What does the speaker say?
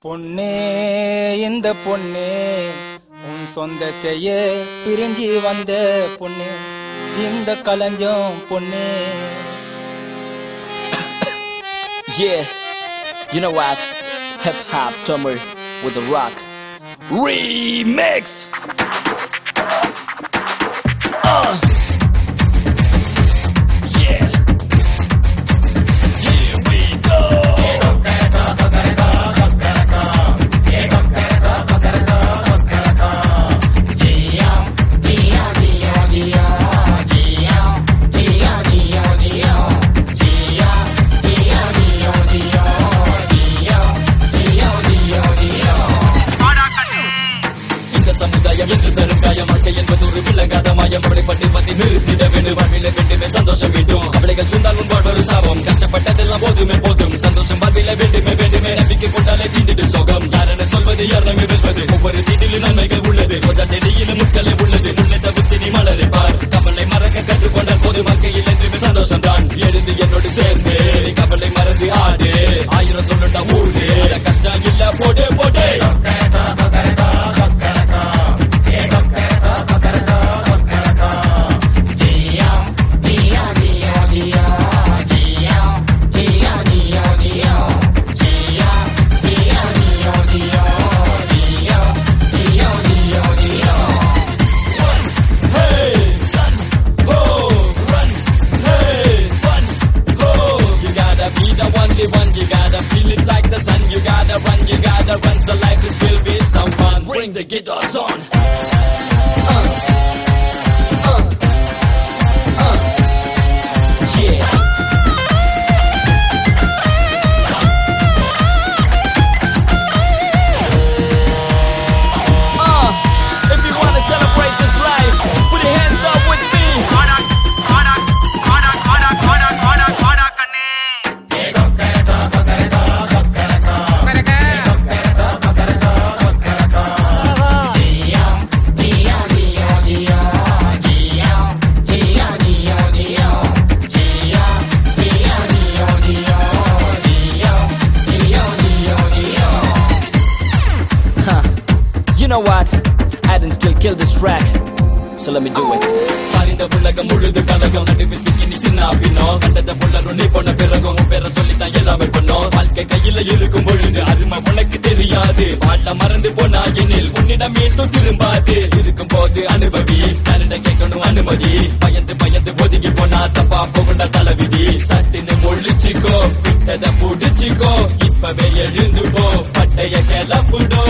பொண்ணே இந்த பொண்ணே உன் சொந்தத்தையே பிரிஞ்சு வந்த பொண்ணு இந்த களஞ்சம் பொண்ணு Yeah, you know what? Hip hop Tamil with the rock remix. Uh. Yeah. Here we go. இந்த சமுதாயம் என்று தரும் காயம் வாழ்க்கை என்பது ஒரு விளங்காத மாயம் அப்படிப்பட்டு பத்தி நிறுத்திட வேண்டும் வாழ்வில வேண்டுமே சந்தோஷம் வேண்டும் கவலைகள் சூழ்ந்தால் உன் வாழ்வொரு சாபம் கஷ்டப்பட்டதெல்லாம் போதுமே போதும் சந்தோஷம் வாழ்வில வேண்டுமே வேண்டுமே நம்பிக்கை கொண்டாலே தீண்டிடு சோகம் யாரென சொல்வது யாருமே வெல்வது ஒவ்வொரு தீண்டிலும் நன்மைகள் உள்ளது கொஞ்ச செடியிலும் முட்களே உள்ளது முல்லை தவிர்த்து நீ மலரை பார் கவலை மறக்க கற்றுக்கொண்டால் போது வாழ்க்கையில் என்றுமே சந்தோஷம் தான் எழுந்து என்னோடு சேர்ந்து நீ கவலை மறந்து ஆடு ஆயிரம் சொல்லுண்டா ஊரு கஷ்டம் இல்ல போடு போடு Hey, son, ho, run, hey, fun, ho. You gotta be the only one, you gotta feel it like the sun. You gotta run, you gotta run, so life is will be some fun. Bring the guitars on. Uh, uh, uh, yeah. Uh, if you wanna celebrate this life, put your hands up with me. Huh. You know what? I didn't still kill this track. So let me do it. அறிந்த உலகம் முழுது கலகம் நடுவில் சிக்கி நீ சின்ன பின்னோம் கண்டத புள்ளரும் நீ போன பிறகும் உன் பேரை சொல்லித்தான் எல்லாமே பண்ணோம் வாழ்க்கை கையில இருக்கும் பொழுது அருமை உனக்கு தெரியாது வாழ மறந்து போனா எனில் உன்னிடம் மீண்டும் திரும்பாது இருக்கும் போது அனுபவி தன்னிடம் கேட்கணும் அனுமதி பயந்து பயந்து ஒதுங்கி போனா தப்பா போகுண்ட தலைவிதி சட்டுன்னு முழிச்சுக்கோ விட்டத புடிச்சுக்கோ இப்பவே எழுந்து போ பட்டைய கிளப்புடோ